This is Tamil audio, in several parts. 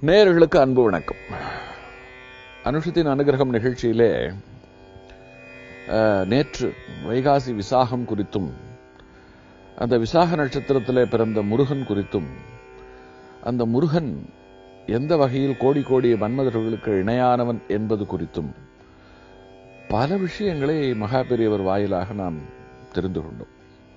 நேயர்களுக்கு அன்பு வணக்கம் அனுஷத்தின் அனுகிரகம் நிகழ்ச்சியிலே அஹ், நேற்று வைகாசி விசாகம் குறித்தும் அந்த விசாக நட்சத்திரத்திலே பிறந்த முருகன் குறித்தும் அந்த முருகன் எந்த வகையில் கோடி கோடி மன்மதர்களுக்கு இணையானவன் என்பது குறித்தும் பல விஷயங்களை மகா பெரியவர் வாயிலாக நாம் தெரிந்து கொண்டோம்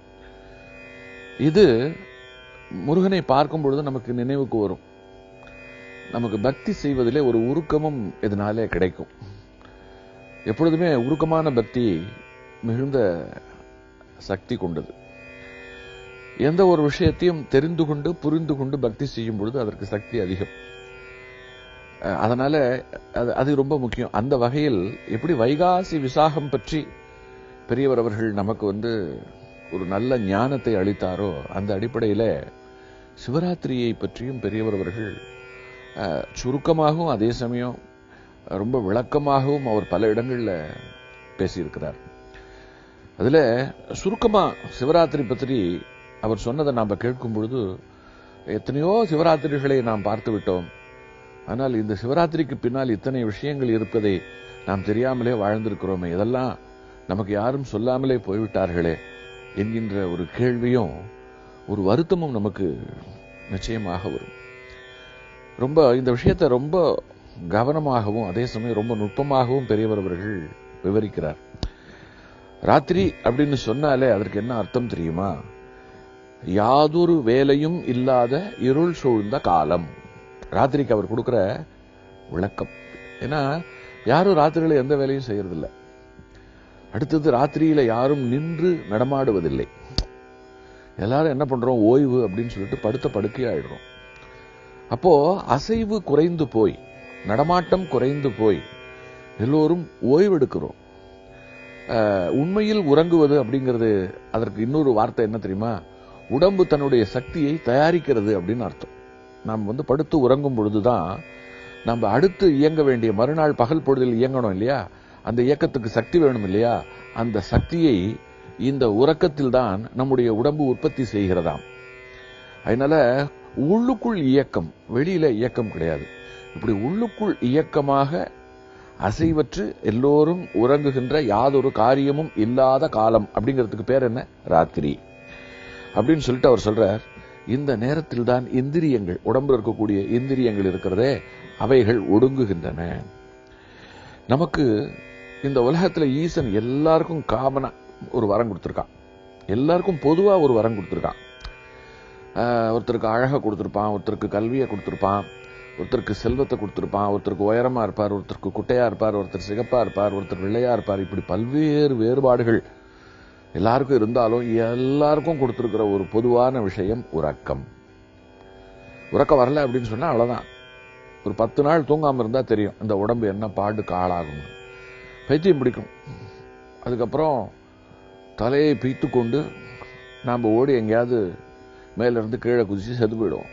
இது முருகனை பார்க்கும் பொழுது நமக்கு நினைவுக்கு வரும் நமக்கு பக்தி செய்வதிலே ஒரு உருக்கமும் இதனாலே கிடைக்கும் எப்பொழுதுமே உருக்கமான பக்தி மிகுந்த சக்தி கொண்டது எந்த ஒரு விஷயத்தையும் தெரிந்து கொண்டு புரிந்து கொண்டு பக்தி செய்யும் பொழுது அதற்கு சக்தி அதிகம் அஹ் அதனால அது அது ரொம்ப முக்கியம் அந்த வகையில் எப்படி வைகாசி விசாகம் பற்றி பெரியவர் அவர்கள் நமக்கு வந்து ஒரு நல்ல ஞானத்தை அளித்தாரோ அந்த அடிப்படையில சிவராத்திரியை பற்றியும் பெரியவர் அவர்கள் அஹ், சுருக்கமாகவும் அதே சமயம் ரொம்ப விளக்கமாகவும் அவர் பல இடங்கள்ல பேசியிருக்கிறார் அதுல சுருக்கமா சிவராத்திரி பற்றி அவர் சொன்னதை நாம கேட்கும் பொழுது எத்தனையோ சிவராத்திரிகளை நாம் பார்த்து விட்டோம் ஆனால் இந்த சிவராத்திரிக்கு பின்னால் இத்தனை விஷயங்கள் இருப்பதை நாம் தெரியாமலே வாழ்ந்திருக்கிறோமே இதெல்லாம் நமக்கு யாரும் சொல்லாமலே போய்விட்டார்களே என்கின்ற ஒரு கேள்வியும் ஒரு வருத்தமும் நமக்கு நிச்சயமாக வரும் ரொம்ப இந்த விஷயத்தை ரொம்ப கவனமாகவும் அதே சமயம் ரொம்ப நுட்பமாகவும் பெரியவர் அவர்கள் விவரிக்கிறார் ராத்திரி அப்படின்னு சொன்னாலே அதற்கு என்ன அர்த்தம் தெரியுமா யாதொரு வேலையும் இல்லாத இருள் சூழ்ந்த காலம் ராத்திரிக்கு அவர் கொடுக்கிற விளக்கம் ஏன்னா யாரும் ராத்திரியில எந்த வேலையும் செய்யறதில்ல அடுத்தது ராத்திரியில யாரும் நின்று நடமாடுவதில்லை எல்லாரும் என்ன பண்றோம் ஓய்வு அப்படின்னு சொல்லிட்டு படுத்த படுக்கை ஆயிடுறோம் அப்போ அசைவு குறைந்து போய் நடமாட்டம் குறைந்து போய் எல்லோரும் ஓய்வெடுக்கிறோம் அஹ், உண்மையில் உறங்குவது அப்படிங்கிறது அதற்கு இன்னொரு வார்த்தை என்ன தெரியுமா உடம்பு தன்னுடைய சக்தியை தயாரிக்கிறது அப்படின்னு அர்த்தம் நாம் வந்து படுத்து உறங்கும் பொழுதுதான் நம்ம அடுத்து இயங்க வேண்டிய மறுநாள் பகல் பொழுதில் இயங்கணும் இல்லையா அந்த இயக்கத்துக்கு சக்தி வேணும் இல்லையா அந்த சக்தியை இந்த உறக்கத்தில் தான் நம்முடைய உடம்பு உற்பத்தி செய்கிறதாம் அதனால உள்ளுக்குள் இயக்கம் வெளியில இயக்கம் கிடையாது இப்படி உள்ளுக்குள் இயக்கமாக அசைவற்று எல்லோரும் உறங்குகின்ற யாதொரு காரியமும் இல்லாத காலம் அப்படிங்கிறதுக்கு பேர் என்ன ராத்திரி அப்படின்னு சொல்லிட்டு அவர் சொல்றார் இந்த நேரத்தில் தான் இந்திரியங்கள் உடம்புல இருக்கக்கூடிய இந்திரியங்கள் இருக்கிறதே அவைகள் ஒடுங்குகின்றன நமக்கு இந்த உலகத்துல ஈசன் எல்லாருக்கும் காமனா ஒரு வரம் கொடுத்திருக்கான் எல்லாருக்கும் பொதுவா ஒரு வரம் கொடுத்திருக்கான் ஆஹ் ஒருத்தருக்கு அழகை கொடுத்திருப்பான் ஒருத்தருக்கு கல்வியை கொடுத்திருப்பான் ஒருத்தருக்கு செல்வத்தை கொடுத்திருப்பான் ஒருத்தருக்கு உயரமா இருப்பார் ஒருத்தருக்கு குட்டையா இருப்பார் ஒருத்தர் சிகப்பா இருப்பார் ஒருத்தர் வெள்ளையா இருப்பார் இப்படி பல்வேறு வேறுபாடுகள் எல்லாருக்கும் இருந்தாலும் எல்லாருக்கும் கொடுத்திருக்கிற ஒரு பொதுவான விஷயம் உறக்கம் உறக்கம் வரல அப்படின்னு சொன்னா அவ்வளவுதான் ஒரு பத்து நாள் தூங்காம இருந்தா தெரியும் இந்த உடம்பு என்ன பாடு ஆளாகும் பைத்தியம் பிடிக்கும் அதுக்கப்புறம் தலையை பீத்து கொண்டு நாம் ஓடி எங்கேயாவது மேல இருந்து கீழே குதிச்சு செத்து போயிடுவோம்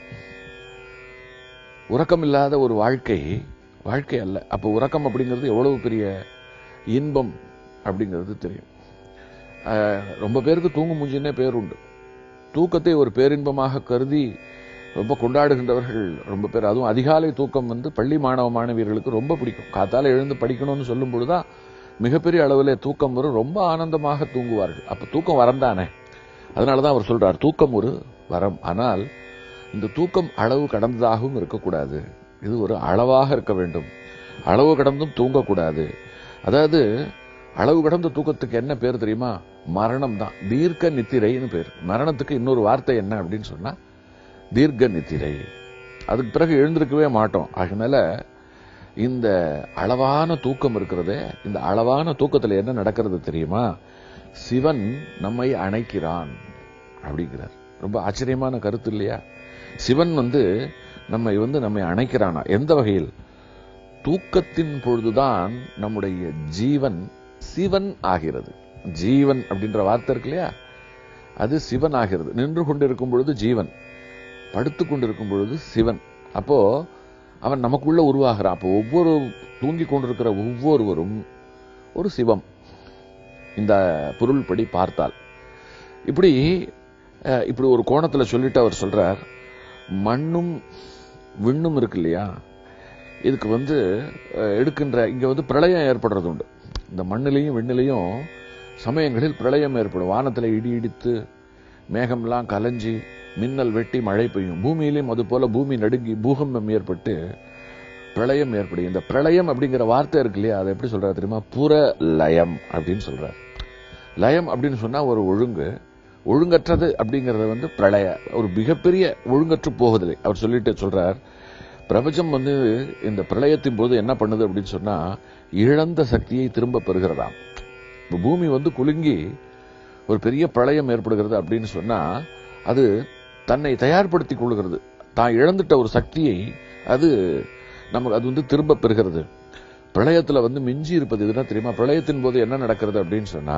உறக்கம் இல்லாத ஒரு வாழ்க்கை வாழ்க்கை அல்ல அப்போ உறக்கம் அப்படிங்கிறது எவ்வளவு பெரிய இன்பம் அப்படிங்கிறது தெரியும் ஆஹ் ரொம்ப பேருக்கு தூங்கு மூஞ்சின்னே பேர் உண்டு தூக்கத்தை ஒரு பேரின்பமாக கருதி ரொம்ப கொண்டாடுகின்றவர்கள் ரொம்ப பேர் அதுவும் அதிகாலை தூக்கம் வந்து பள்ளி மாணவ மாணவியர்களுக்கு ரொம்ப பிடிக்கும் காத்தால எழுந்து படிக்கணும்னு சொல்லும் பொழுதுதான் மிகப்பெரிய அளவில் தூக்கம் வரும் ரொம்ப ஆனந்தமாக தூங்குவார்கள் அப்ப தூக்கம் வரம் தானே அதனாலதான் அவர் சொல்றார் தூக்கம் ஒரு வரம் ஆனால் இந்த தூக்கம் அளவு கடந்ததாகவும் இருக்கக்கூடாது இது ஒரு அளவாக இருக்க வேண்டும் அளவு கடந்தும் தூங்கக்கூடாது அதாவது அளவு கடந்த தூக்கத்துக்கு என்ன பேர் தெரியுமா மரணம் தான் தீர்க்க நித்திரைன்னு பேர் மரணத்துக்கு இன்னொரு வார்த்தை என்ன அப்படின்னு சொன்னா தீர்க்க நித்திரை அதுக்கு பிறகு எழுந்திருக்கவே மாட்டோம் அதனால இந்த அளவான தூக்கம் இருக்கிறதே இந்த அளவான தூக்கத்துல என்ன நடக்கிறது தெரியுமா சிவன் நம்மை அணைக்கிறான் அப்படிங்கிறார் ரொம்ப ஆச்சரியமான கருத்து இல்லையா சிவன் வந்து நம்மை வந்து நம்மை அணைக்கிறானா எந்த வகையில் தூக்கத்தின் பொழுதுதான் நம்முடைய ஜீவன் சிவன் ஆகிறது ஜீவன் அப்படின்ற வார்த்தை இருக்கு இல்லையா அது சிவன் ஆகிறது நின்று கொண்டிருக்கும் பொழுது ஜீவன் படுத்து கொண்டிருக்கும் பொழுது சிவன் அப்போ அவன் நமக்குள்ள உருவாகிறான் அப்போ ஒவ்வொரு தூங்கி கொண்டிருக்கிற ஒவ்வொருவரும் ஒரு சிவம் இந்த பொருள்படி பார்த்தால் இப்படி அஹ், இப்படி ஒரு கோணத்துல சொல்லிட்டு அவர் சொல்றார் மண்ணும் விண்ணும் இருக்கு இல்லையா இதுக்கு வந்து அஹ், எடுக்கின்ற இங்க வந்து பிரளயம் ஏற்படுறது உண்டு இந்த மண்ணிலையும் விண்ணிலையும் சமயங்களில் பிரளயம் ஏற்படும் வானத்துல இடி இடித்து மேகம்லாம் கலைஞ்சி மின்னல் வெட்டி மழை பெய்யும் பூமியிலையும் அது போல பூமி நடுங்கி பூகம்பம் ஏற்பட்டு பிரளயம் ஏற்படும் இந்த பிரளயம் அப்படிங்கிற வார்த்தை இருக்கு இல்லையா அதை எப்படி சொல்றாரு தெரியுமா புற லயம் அப்படின்னு சொல்றாரு லயம் அப்படின்னு சொன்னா ஒரு ஒழுங்கு ஒழுங்கற்றது அப்படிங்கறது வந்து பிரளய ஒரு மிகப்பெரிய ஒழுங்கற்று போகுதில்லை அவர் சொல்லிட்டு சொல்றார் பிரபஞ்சம் வந்து இந்த பிரளயத்தின் போது என்ன பண்ணுது அப்படின்னு சொன்னா இழந்த சக்தியை திரும்ப பெறுகிறதாம் இப்ப பூமி வந்து குலுங்கி ஒரு பெரிய பிரளயம் ஏற்படுகிறது அப்படின்னு சொன்னா அது தன்னை தயார்படுத்திக் கொள்கிறது தான் இழந்துட்ட ஒரு சக்தியை அது நமக்கு அது வந்து திரும்ப பெறுகிறது பிரளயத்துல வந்து மிஞ்சி இருப்பது இதுனா தெரியுமா பிரளயத்தின் போது என்ன நடக்கிறது அப்படின்னு சொன்னா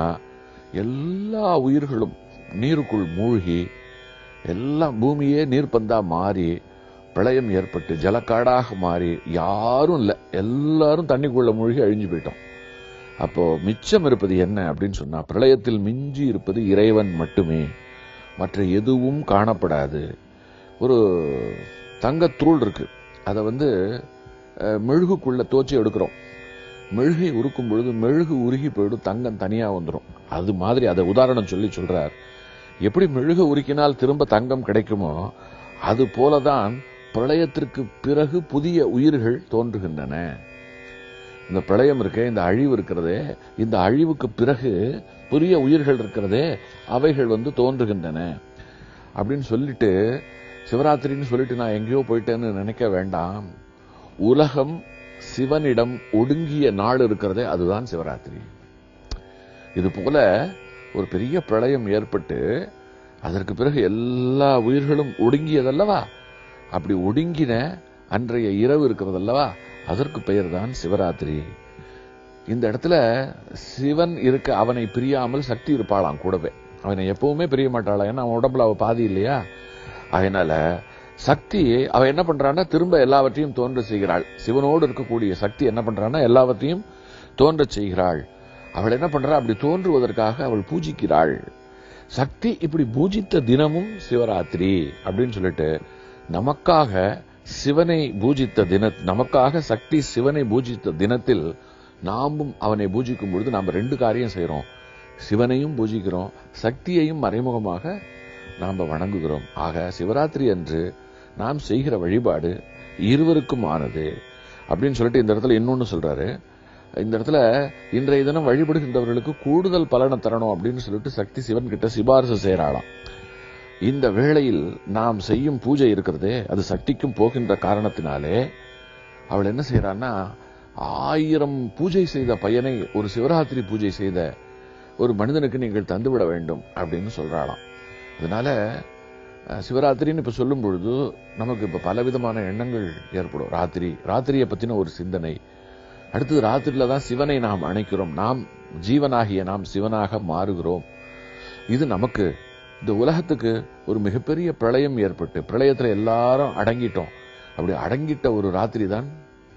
எல்லா உயிர்களும் நீருக்குள் மூழ்கி எல்லாம் பூமியே நீர்ப்பந்தா மாறி பிரளயம் ஏற்பட்டு ஜலக்காடாக மாறி யாரும் இல்ல எல்லாரும் தண்ணிக்குள்ள மூழ்கி அழிஞ்சு போயிட்டோம் அப்போ மிச்சம் இருப்பது என்ன அப்படின்னு சொன்னா பிரளயத்தில் மிஞ்சி இருப்பது இறைவன் மட்டுமே மற்ற எதுவும் காணப்படாது ஒரு தங்கத்தூள் இருக்கு அதை வந்து அஹ், மெழுகுக்குள்ள தோச்சி எடுக்கிறோம் மெழுகை உருக்கும் பொழுது மெழுகு உருகி போயிடும் தங்கம் தனியா வந்துடும் அது மாதிரி அதை உதாரணம் சொல்லி சொல்றார் எப்படி மெழுகு உருக்கினால் திரும்ப தங்கம் கிடைக்குமோ அது போலதான் பிரளயத்திற்கு பிறகு புதிய உயிர்கள் தோன்றுகின்றன இந்த பிரளயம் இருக்கே இந்த அழிவு இருக்கிறதே இந்த அழிவுக்கு பிறகு புதிய உயிர்கள் இருக்கிறதே அவைகள் வந்து தோன்றுகின்றன அப்படின்னு சொல்லிட்டு சிவராத்திரின்னு சொல்லிட்டு நான் எங்கேயோ போயிட்டேன்னு நினைக்க வேண்டாம் உலகம் சிவனிடம் ஒடுங்கிய நாள் இருக்கிறதே அதுதான் சிவராத்திரி இது போல ஒரு பெரிய பிரளயம் ஏற்பட்டு அதற்கு பிறகு எல்லா உயிர்களும் ஒடுங்கியதல்லவா அப்படி ஒடுங்கின அன்றைய இரவு இருக்கிறதல்லவா அதற்கு பெயர் தான் சிவராத்திரி இந்த இடத்துல சிவன் இருக்க அவனை பிரியாமல் சக்தி இருப்பாளாம் கூடவே அவனை எப்பவுமே பிரிய மாட்டாளா ஏன்னா அவன் உடம்புல அவ பாதி இல்லையா அதனால சக்தி அவ என்ன பண்றான்னா திரும்ப எல்லாவற்றையும் தோன்ற செய்கிறாள் சிவனோடு இருக்கக்கூடிய சக்தி என்ன பண்றான்னா எல்லாவற்றையும் தோன்ற செய்கிறாள் அவள் என்ன பண்றா அப்படி தோன்றுவதற்காக அவள் பூஜிக்கிறாள் சக்தி இப்படி பூஜித்த தினமும் சிவராத்திரி அப்படின்னு சொல்லிட்டு நமக்காக சிவனை பூஜித்த தின நமக்காக சக்தி சிவனை பூஜித்த தினத்தில் நாமும் அவனை பூஜிக்கும் பொழுது நாம் ரெண்டு காரியம் செய்றோம் சிவனையும் பூஜிக்கிறோம் சக்தியையும் மறைமுகமாக நாம் வணங்குகிறோம் ஆக சிவராத்திரி அன்று நாம் செய்கிற வழிபாடு இருவருக்கும் ஆனது அப்படின்னு சொல்லிட்டு இந்த இடத்துல இன்னொன்னு சொல்றாரு இந்த இடத்துல இன்றைய தினம் வழிபடுகின்றவர்களுக்கு கூடுதல் பலனை தரணும் அப்படின்னு சொல்லிட்டு சக்தி சிவன் கிட்ட சிபாரிசு செய்யறாளாம் இந்த வேளையில் நாம் செய்யும் பூஜை இருக்கிறதே அது சக்திக்கும் போகின்ற காரணத்தினாலே அவள் என்ன செய்யறான்னா ஆயிரம் பூஜை செய்த பயனை ஒரு சிவராத்திரி பூஜை செய்த ஒரு மனிதனுக்கு நீங்கள் தந்துவிட வேண்டும் அப்படின்னு சொல்றாளாம் அதனால அஹ், சிவராத்திரின்னு இப்ப சொல்லும் பொழுது நமக்கு இப்ப பலவிதமான எண்ணங்கள் ஏற்படும் ராத்திரி ராத்திரியை பத்தின ஒரு சிந்தனை அடுத்தது ராத்திரியில தான் சிவனை நாம் அணைக்கிறோம் நாம் ஜீவனாகிய நாம் சிவனாக மாறுகிறோம் இது நமக்கு இந்த உலகத்துக்கு ஒரு மிகப்பெரிய பிரளயம் ஏற்பட்டு பிரளயத்துல எல்லாரும் அடங்கிட்டோம் அப்படி அடங்கிட்ட ஒரு ராத்திரி தான்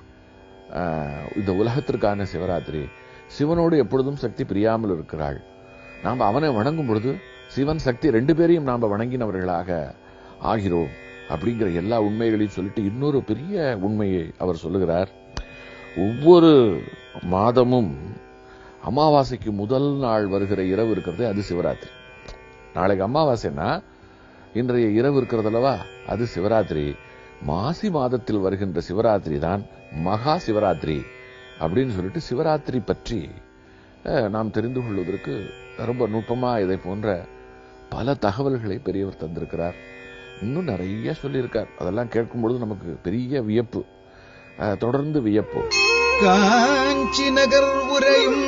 ஆஹ், இந்த உலகத்திற்கான சிவராத்திரி சிவனோடு எப்பொழுதும் சக்தி பிரியாமல் இருக்கிறாள் நாம் அவனை வணங்கும் பொழுது சிவன் சக்தி ரெண்டு பேரையும் நாம் வணங்கினவர்களாக ஆகிறோம் அப்படிங்கிற எல்லா உண்மைகளையும் சொல்லிட்டு இன்னொரு பெரிய உண்மையை அவர் சொல்லுகிறார் ஒவ்வொரு மாதமும் அமாவாசைக்கு முதல் நாள் வருகிற இரவு இருக்கிறது அது சிவராத்திரி நாளைக்கு அமாவாசைன்னா இன்றைய இரவு இருக்கிறது அல்லவா அது சிவராத்திரி மாசி மாதத்தில் வருகின்ற சிவராத்திரி தான் மகா சிவராத்திரி அப்படின்னு சொல்லிட்டு சிவராத்திரி பற்றி அஹ், நாம் தெரிந்து கொள்வதற்கு ரொம்ப நுட்பமா இதை போன்ற பல தகவல்களை பெரியவர் தந்திருக்கிறார் இன்னும் நிறைய சொல்லியிருக்கார் அதெல்லாம் கேட்கும் பொழுது நமக்கு பெரிய வியப்பு அஹ், தொடர்ந்து வியப்போம் காஞ்சி நகர் உரையும்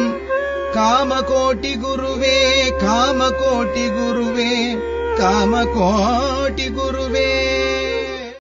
காமகோட்டி குருவே காமகோட்டி குருவே காமகோட்டி குருவே